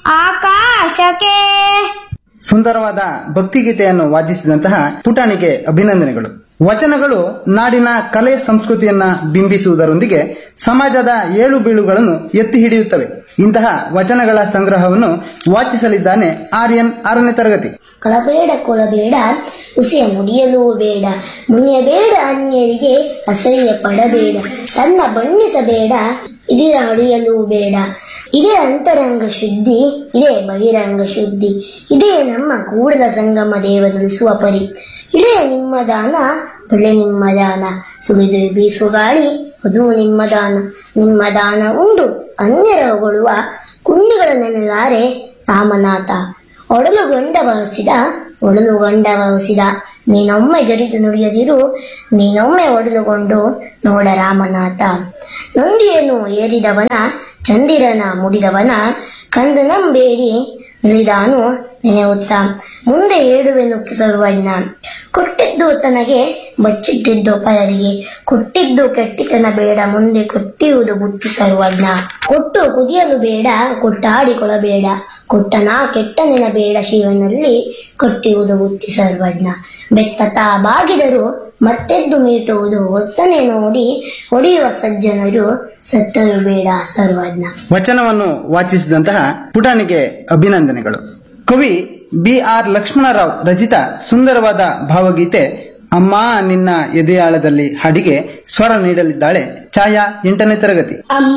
ಆಕಾಶಕ್ಕೆ ಸುಂದರವಾದ ಭಕ್ತಿಗೀತೆಯನ್ನು ವಾಚಿಸಿದಂತಹ ಪುಟಾಣಿಗೆ ಅಭಿನಂದನೆಗಳು ವಚನಗಳು ನಾಡಿನ ಕಲೆ ಸಂಸ್ಕೃತಿಯನ್ನ ಬಿಂಬಿಸುವುದರೊಂದಿಗೆ ಸಮಾಜದ ಏಳು ಬೀಳುಗಳನ್ನು ಎತ್ತಿ ಹಿಡಿಯುತ್ತವೆ ಇಂತಹ ವಚನಗಳ ಸಂಗ್ರಹವನ್ನು ವಾಚಿಸಲಿದ್ದಾನೆ ಆರ್ಯನ್ ಆರನೇ ತರಗತಿ ಕಳಬೇಡ ಕೊಳಬೇಡ ಉಸಿಯ ನುಡಿಯಲೂ ಬೇಡ ಮುನಿಯಬೇಡ ಅನ್ಯರಿಗೆ ಅಸಹ್ಯ ಪಡಬೇಡ ತನ್ನ ಬಣ್ಣಿಸಬೇಡ ಇದಿರ ಅಳಿಯಲೂ ಬೇಡ ಇದೇ ಅಂತರಂಗ ಶುದ್ಧಿ ಇದೇ ಬಹಿರಂಗ ಶುದ್ಧಿ ಇದೇ ನಮ್ಮ ಕೂಡಲ ಸಂಗಮ ದೇವರುಳಿಸುವ ಪರಿ ಇಡೇ ನಿಮ್ಮ ದಾನ ಬೆಳೆ ನಿಮ್ಮ ದಾನ ಸುಳಿದು ಬೀಸುವ ಗಾಳಿ ಅದು ನಿಮ್ಮ ದಾನ ನಿಮ್ಮ ದಾನ ಉಂಡು ಅನ್ಯರ ಹೊಗಳುವ ಕುಂಡಿಗಳ ನೆನಲಾರೆ ರಾಮನಾಥ ಒಡಲು ಗಂಡ ವಹಿಸಿದ ಒಡಲು ಗಂಡ ವಹಿಸಿದ ನೀನೊಮ್ಮೆ ಜರಿದು ನುಡಿಯದಿರು ನೀನೊಮ್ಮೆ ಒಡಲುಗೊಂಡು ನೋಡ ರಾಮನಾಥ ನೊಂದಿಯನ್ನು ಏರಿದವನ ಚಂದಿರನ ಮುಡಿದವನ ಕಂದನಂಬೇಡಿ ನಿಲಿದಾನು ನೆನೆಯುತ್ತ ಮುಂದೆ ಏಳುವೆನು ಸರ್ವಜ್ಞ ಕೊಟ್ಟಿದ್ದು ತನಗೆ ಬಚ್ಚಿಟ್ಟಿದ್ದು ಪರರಿಗೆ ಕೊಟ್ಟಿದ್ದು ಕೆಟ್ಟಿತನ ಬೇಡ ಮುಂದೆ ಕೊಟ್ಟಿರುವುದು ಬುದ್ಧಿ ಸರ್ವಜ್ಞ ಕೊಟ್ಟು ಕುದಿಯಲು ಬೇಡ ಕೊಟ್ಟಾಡಿಕೊಳ್ಳಬೇಡ ಕೊಟ್ಟನ ಕೆಟ್ಟನೆನ ಬೇಡ ಶಿವನಲ್ಲಿ ಕೊಟ್ಟಿರುವುದು ಬುದ್ಧಿ ಸರ್ವಜ್ಞ ಬೆತ್ತತ ಬಾಗಿದರು ಮತ್ತೆದ್ದು ಮೀಟುವುದು ಒತ್ತನೆ ನೋಡಿ ಹೊಡೆಯುವ ಸಜ್ಜನರು ಸತ್ತರು ಬೇಡ ಸರ್ವಜ್ಞ ವಚನವನ್ನು ವಾಚಿಸಿದಂತಹ ಪುಟಾಣಿಗೆ ಅಭಿನಂದನೆಗಳು ಕವಿ ಬಿ ಆರ್ ಲಕ್ಷ್ಮಣರಾವ್ ರಚಿತ ಸುಂದರವಾದ ಭಾವಗೀತೆ ಅಮ್ಮ ನಿನ್ನ ಎದೆಯಾಳದಲ್ಲಿ ಹಾಡಿಗೆ ಸ್ವರ ನೀಡಲಿದ್ದಾಳೆ ಛಾಯಾ ಎಂಟನೇ ತರಗತಿ ಅಮ್ಮ